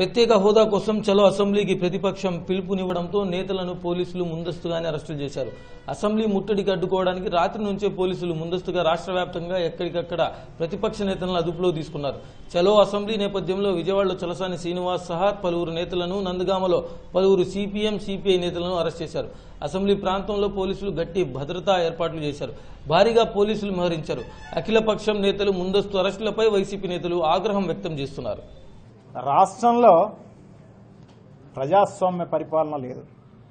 ప్రత్యేక హోదా కోసం చలో అసెంబ్లీకి ప్రతిపక్షం పిలుపునివ్వడంతో నేతలను పోలీసులు ముందస్తుగానే అరెస్టులు చేశారు అసెంబ్లీ ముట్టడికి అడ్డుకోవడానికి రాత్రి నుంచే పోలీసులు ముందస్తుగా రాష్ట్ర వ్యాప్తంగా ఎక్కడికక్కడ ప్రతిపక్ష నేతలను అదుపులో తీసుకున్నారు చలో అసెంబ్లీ నేపథ్యంలో విజయవాడలో చలసాని శ్రీనివాస్ సహా పలువురు నేతలను నందగామలో పలువురు సిపిఎం సిపిఐ నేతలను అరెస్ట్ చేశారు అసెంబ్లీ ప్రాంతంలో పోలీసులు గట్టి భద్రతా ఏర్పాట్లు చేశారు భారీగా పోలీసులు మోహరించారు అఖిలపక్షం నేతలు ముందస్తు అరెస్టులపై వైసీపీ నేతలు ఆగ్రహం వ్యక్తం చేస్తున్నారు రాష్ట్రంలో ప్రజాస్వామ్య పరిపాలన లేదు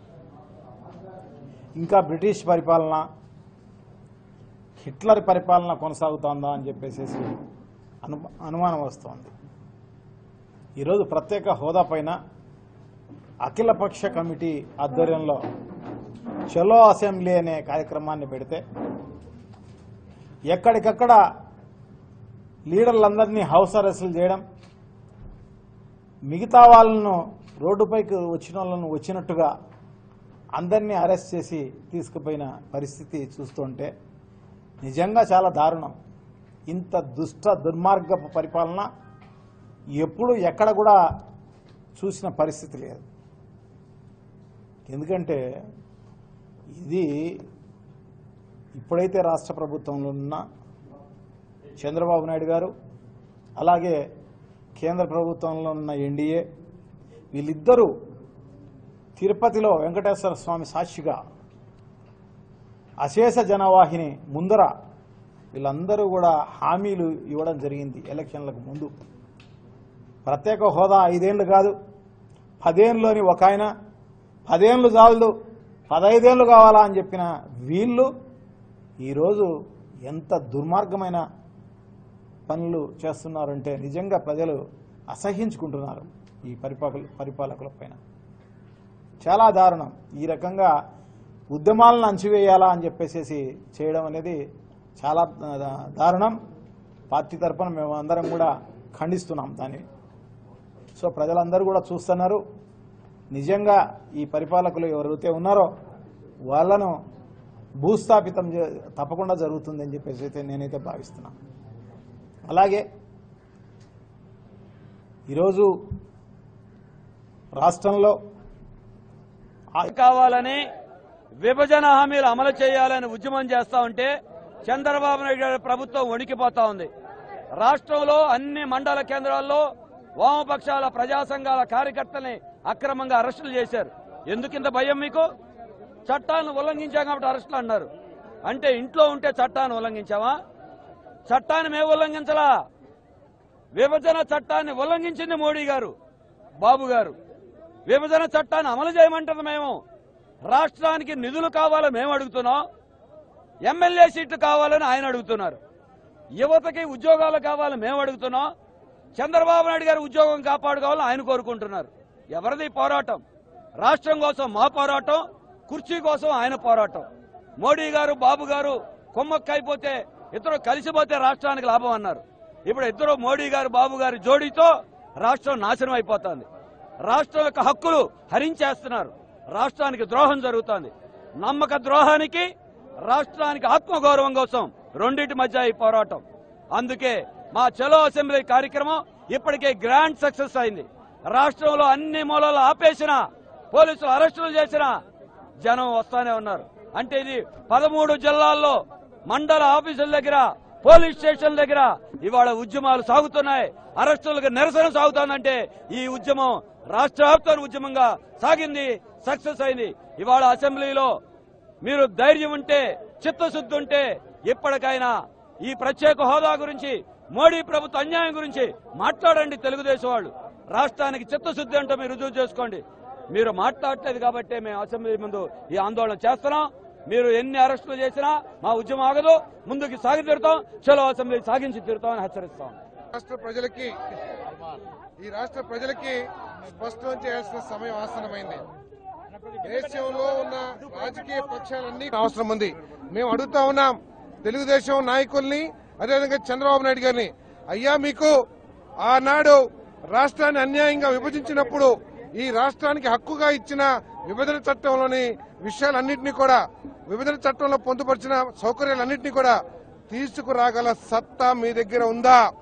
ఇంకా బ్రిటిష్ పరిపాలన హిట్లర్ పరిపాలన కొనసాగుతోందా అని చెప్పేసి అను అనుమానం వస్తోంది ఈరోజు ప్రత్యేక హోదా పైన అఖిలపక్ష కమిటీ ఆధ్వర్యంలో చలో అసెంబ్లీ అనే కార్యక్రమాన్ని పెడితే ఎక్కడికక్కడ లీడర్లందరినీ హౌస్ అరెస్టులు చేయడం మిగతా వాళ్ళను రోడ్డుపైకి వచ్చిన వాళ్ళను వచ్చినట్టుగా అందరినీ అరెస్ట్ చేసి తీసుకుపోయిన పరిస్థితి చూస్తుంటే నిజంగా చాలా దారుణం ఇంత దుష్ట దుర్మార్గపు పరిపాలన ఎప్పుడు ఎక్కడ కూడా చూసిన పరిస్థితి లేదు ఎందుకంటే ఇది ఇప్పుడైతే రాష్ట్ర ప్రభుత్వంలో ఉన్న చంద్రబాబు నాయుడు గారు అలాగే కేంద్ర ప్రభుత్వంలో ఉన్న ఎన్డీఏ వీళ్ళిద్దరూ తిరుపతిలో వెంకటేశ్వర స్వామి సాక్షిగా అశేష జనవాహిని ముందర వీళ్ళందరూ కూడా హామీలు ఇవ్వడం జరిగింది ఎలక్షన్లకు ముందు ప్రత్యేక హోదా ఐదేళ్లు కాదు పదేళ్ళలోని ఒక ఆయన పదేళ్ళు చాలదు పదైదేళ్ళు కావాలా అని చెప్పిన వీళ్ళు ఈరోజు ఎంత దుర్మార్గమైన పనులు చేస్తున్నారంటే నిజంగా ప్రజలు అసహించుకుంటున్నారు ఈ పరిపాలకుల పరిపాలకుల పైన చాలా దారుణం ఈ రకంగా ఉద్యమాలను అంచివేయాలా అని చెప్పేసి చేయడం అనేది చాలా దా- దారుణం పార్టీ తరఫున మేము అందరం కూడా ఖండిస్తున్నాం దాన్ని సో ప్రజలందరూ కూడా చూస్తున్నారు నిజంగా ఈ పరిపాలకులు ఎవరైతే ఉన్నారో వాళ్ళను భూస్థాపితం చే- తప్పకుండా జరుగుతుందని చెప్పేసి అయితే నేనైతే భావిస్తున్నాను అలాగే ఈరోజు రాష్ట్రంలో ఆ- కావాలని విభజన హామీలు అమలు చేయాలని ఉద్యమం చేస్తా ఉంటే చంద్రబాబు నాయుడు గారి ప్రభుత్వం వణికిపోతా ఉంది రాష్ట్రంలో అన్ని మండల కేంద్రాల్లో వామపక్షాల ప్రజా సంఘాల కార్యకర్తల్ని అక్రమంగా అరెస్టులు చేశారు ఎందుకింత భయం మీకు చట్టాలను ఉల్లంఘించాం కాబట్టి అరెస్టులు అన్నారు అంటే ఇంట్లో ఉంటే చట్టాన్ని ఉల్లంఘించావా చట్టాన్ని మేము ఉల్లంఘించలా విభజన చట్టాన్ని ఉల్లంఘించింది మోడీ గారు బాబు గారు విభజన చట్టాన్ని అమలు చేయమంటుంది మేము రాష్ట్రానికి నిధులు కావాలని మేము అడుగుతున్నాం ఎమ్మెల్యే సీట్లు కావాలని ఆయన అడుగుతున్నారు యువతకి ఉద్యోగాలు కావాలని మేము అడుగుతున్నాం చంద్రబాబు నాయుడు గారు ఉద్యోగం కాపాడుకోవాలని ఆయన కోరుకుంటున్నారు ఎవరిది ఈ పోరాటం రాష్ట్రం కోసం మా పోరాటం కుర్చీ కోసం ఆయన పోరాటం మోడీ గారు బాబు గారు కుమ్మక్కైపోతే ఇద్దరు కలిసిపోతే రాష్ట్రానికి లాభం అన్నారు ఇప్పుడు ఇద్దరు మోడీ గారు బాబు గారి జోడీతో రాష్ట్రం నాశనం అయిపోతుంది రాష్ట్రం యొక్క హక్కులు హరించేస్తున్నారు రాష్ట్రానికి ద్రోహం జరుగుతోంది నమ్మక ద్రోహానికి రాష్ట్రానికి ఆత్మగౌరవం కోసం రెండింటి మధ్య ఈ పోరాటం అందుకే మా చలో అసెంబ్లీ కార్యక్రమం ఇప్పటికే గ్రాండ్ సక్సెస్ అయింది రాష్ట్రంలో అన్ని మూలలు ఆపేసిన పోలీసులు అరెస్టులు చేసిన జనం వస్తానే ఉన్నారు అంటే ఇది పదమూడు జిల్లాల్లో మండల ఆఫీసుల దగ్గర పోలీస్ స్టేషన్ దగ్గర ఇవాళ ఉద్యమాలు సాగుతున్నాయి అరెస్టులకు నిరసన సాగుతోందంటే ఈ ఉద్యమం రాష్ట్ర వ్యాప్త ఉద్యమంగా సాగింది సక్సెస్ అయింది ఇవాళ అసెంబ్లీలో మీరు ధైర్యం ఉంటే చిత్తశుద్ధి ఉంటే ఇప్పటికైనా ఈ ప్రత్యేక హోదా గురించి మోడీ ప్రభుత్వ అన్యాయం గురించి మాట్లాడండి తెలుగుదేశం వాళ్ళు రాష్ట్రానికి చిత్తశుద్ధి అంటే మీరు రుజువు చేసుకోండి మీరు మాట్లాడట్లేదు కాబట్టి మేము అసెంబ్లీ ముందు ఈ ఆందోళన చేస్తున్నాం మీరు ఎన్ని అరెస్టులు చేసినా మా ఉద్యమం ఆగదు ముందుకు సాగి తీరుతాం చలో అసెంబ్లీ సాగించి తీరుతామని హెచ్చరిస్తాం రాష్ట్ర ప్రజలకి ఈ రాష్ట్ర ప్రజలకి స్పష్టం చేయాల్సిన సమయం ఆసన్నమైంది దేశంలో ఉన్న రాజకీయ పక్షాలన్నీ అవసరం ఉంది మేము అడుగుతా ఉన్నాం తెలుగుదేశం నాయకుల్ని అదేవిధంగా చంద్రబాబు నాయుడు గారిని అయ్యా మీకు ఆనాడు రాష్ట్రాన్ని అన్యాయంగా విభజించినప్పుడు ఈ రాష్ట్రానికి హక్కుగా ఇచ్చిన విభజన చట్టంలోని విషయాలన్నింటినీ కూడా విభజన చట్టంలో పొందుపరిచిన సౌకర్యాలన్నింటినీ కూడా తీసుకురాగల సత్తా మీ దగ్గర ఉందా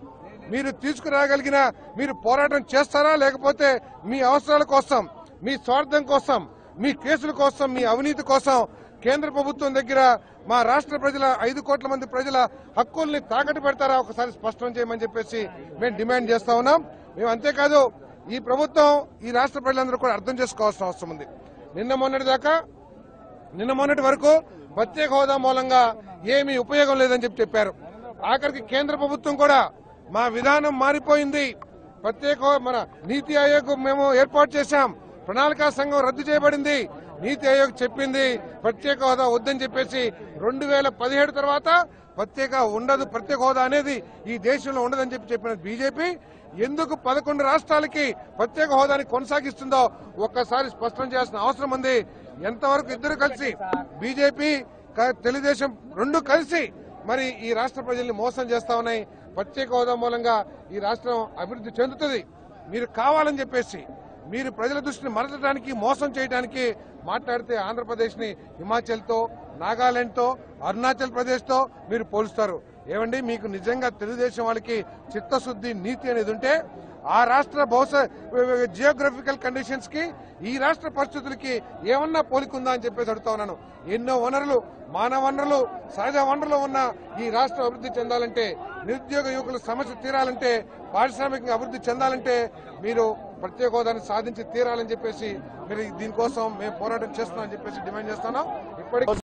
మీరు తీసుకురాగలిగిన మీరు పోరాటం చేస్తారా లేకపోతే మీ అవసరాల కోసం మీ స్వార్థం కోసం మీ కేసుల కోసం మీ అవినీతి కోసం కేంద్ర ప్రభుత్వం దగ్గర మా రాష్ట్ర ప్రజల ఐదు కోట్ల మంది ప్రజల హక్కుల్ని తాకట్టు పెడతారా ఒకసారి స్పష్టం చేయమని చెప్పేసి మేము డిమాండ్ చేస్తా ఉన్నాం మేము అంతేకాదు ఈ ప్రభుత్వం ఈ రాష్ట్ర ప్రజలందరూ కూడా అర్థం చేసుకోవాల్సిన అవసరం ఉంది నిన్న మొన్నటి దాకా నిన్న మొన్నటి వరకు ప్రత్యేక హోదా మూలంగా ఏమీ ఉపయోగం లేదని చెప్పి చెప్పారు ఆఖరికి కేంద్ర ప్రభుత్వం కూడా మా విధానం మారిపోయింది ప్రత్యేక హో- మన నీతి ఆయోగ్ మేము ఏర్పాటు చేశాం ప్రణాళికా సంఘం రద్దు చేయబడింది నీతి ఆయోగ్ చెప్పింది ప్రత్యేక హోదా వద్దని చెప్పేసి రెండు వేల పదిహేడు తర్వాత ప్రత్యేక ఉండదు ప్రత్యేక హోదా అనేది ఈ దేశంలో ఉండదని చెప్పి చెప్పిన బీజేపీ ఎందుకు పదకొండు రాష్ట్రాలకి ప్రత్యేక హోదాని కొనసాగిస్తుందో ఒక్కసారి స్పష్టం చేయాల్సిన అవసరం ఉంది ఎంతవరకు ఇద్దరు కలిసి బీజేపీ క- తెలుగుదేశం రెండు కలిసి మరి ఈ రాష్ట్ర ప్రజల్ని మోసం చేస్తా ఉన్నాయి ప్రత్యేక హోదా మూలంగా ఈ రాష్ట్రం అభివృద్ధి చెందుతుంది మీరు కావాలని చెప్పేసి మీరు ప్రజల దృష్టిని మరచడానికి మోసం చేయడానికి మాట్లాడితే ఆంధ్రప్రదేశ్ ని హిమాచల్ తో నాగాలాండ్ తో అరుణాచల్ ప్రదేశ్ తో మీరు పోలుస్తారు ఏమండి మీకు నిజంగా తెలుగుదేశం వాళ్ళకి చిత్తశుద్ధి నీతి అనేది ఉంటే ఆ రాష్ట్ర బహుశా జియోగ్రఫికల్ కండిషన్స్ కి ఈ రాష్ట్ర పరిస్థితులకి ఏమన్నా పోలికుందా అని చెప్పేసి అడుగుతా ఉన్నాను ఎన్నో వనరులు మానవ వనరులు సహజ వనరులు ఉన్న ఈ రాష్ట్రం అభివృద్ధి చెందాలంటే నిరుద్యోగ యువకుల సమస్య తీరాలంటే పారిశ్రామికంగా అభివృద్ధి చెందాలంటే మీరు ప్రత్యేక హోదాని సాధించి తీరాలని చెప్పేసి మీరు దీనికోసం మేము పోరాటం చేస్తున్నామని చెప్పేసి డిమాండ్ చేస్తున్నాం ఇప్పటికీ